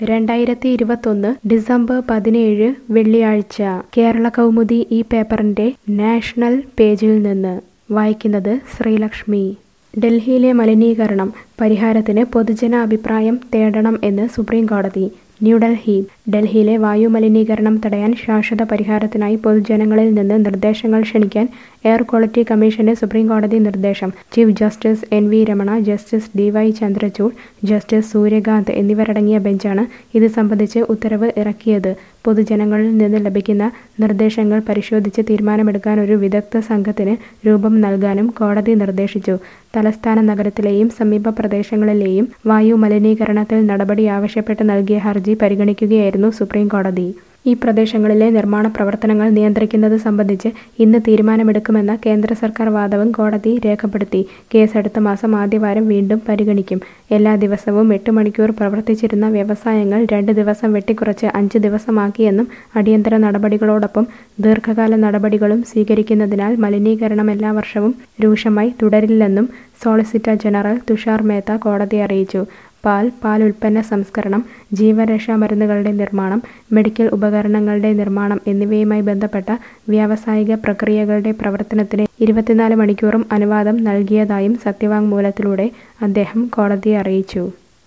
രണ്ടായിരത്തി ഇരുപത്തൊന്ന് ഡിസംബർ പതിനേഴ് വെള്ളിയാഴ്ച കേരള കൗമുദി ഈ പേപ്പറിന്റെ നാഷണൽ പേജിൽ നിന്ന് വായിക്കുന്നത് ശ്രീലക്ഷ്മി ഡൽഹിയിലെ മലിനീകരണം പരിഹാരത്തിന് പൊതുജന അഭിപ്രായം തേടണം എന്ന് സുപ്രീം കോടതി ന്യൂഡൽഹി ഡൽഹിയിലെ വായു മലിനീകരണം തടയാൻ ശാശ്വത പരിഹാരത്തിനായി പൊതുജനങ്ങളിൽ നിന്ന് നിർദ്ദേശങ്ങൾ ക്ഷണിക്കാൻ എയർ ക്വാളിറ്റി കമ്മീഷന് സുപ്രീം കോടതി നിർദ്ദേശം chief justice N V Ramana justice D Y Chandrachud justice Suryakant എന്നിവരടങ്ങിയ ബെഞ്ചാണ് ഇത് സംബന്ധിച്ച് ഉത്തരവ് ഇറക്കിയത് പൊതുജനങ്ങളിൽ നിന്ന് ലഭിക്കുന്ന നിർദ്ദേശങ്ങൾ പരിശോധിച്ച് തീരുമാനമെടുക്കാൻ ഒരു വിദഗ്ധ സംഘത്തിന് രൂപം നൽകാനും കോടതി നിർദ്ദേശിച്ചു തലസ്ഥാന നഗരത്തിലെയും സമീപ പ്രദേശങ്ങളിലെയും വായു മലിനീകരണത്തിൽ നടപടി ആവശ്യപ്പെട്ട് നൽകിയ ഹർജി പരിഗണിക്കുകയായിരുന്നു സുപ്രീം കോടതി ഈ പ്രദേശങ്ങളിലെ നിർമ്മാണ പ്രവർത്തനങ്ങൾ നിയന്ത്രിക്കുന്നത് സംബന്ധിച്ച് ഇന്ന് തീരുമാനമെടുക്കുമെന്ന കേന്ദ്ര സർക്കാർ വാദവും കോടതി രേഖപ്പെടുത്തി കേസ് അടുത്ത മാസം ആദ്യവാരം വീണ്ടും പരിഗണിക്കും എല്ലാ ദിവസവും എട്ട് മണിക്കൂർ പ്രവർത്തിച്ചിരുന്ന വ്യവസായങ്ങൾ രണ്ട് ദിവസം വെട്ടിക്കുറച്ച് അഞ്ച് ദിവസമാക്കിയെന്നും അടിയന്തര നടപടികളോടൊപ്പം ദീർഘകാല നടപടികളും സ്വീകരിക്കുന്നതിനാൽ മലിനീകരണം എല്ലാ വർഷവും രൂക്ഷമായി തുടരില്ലെന്നും സോളിസിറ്റർ ജനറൽ തുഷാർ മേത്ത കോടതിയെ അറിയിച്ചു പാൽ പാൽ ഉൽപ്പന്ന സംസ്കരണം ജീവരക്ഷാ മരുന്നുകളുടെ നിർമ്മാണം മെഡിക്കൽ ഉപകരണങ്ങളുടെ നിർമ്മാണം എന്നിവയുമായി ബന്ധപ്പെട്ട വ്യാവസായിക പ്രക്രിയകളുടെ പ്രവർത്തനത്തിന് ഇരുപത്തിനാല് മണിക്കൂറും അനുവാദം നൽകിയതായും സത്യവാങ്മൂലത്തിലൂടെ അദ്ദേഹം കോടതിയെ അറിയിച്ചു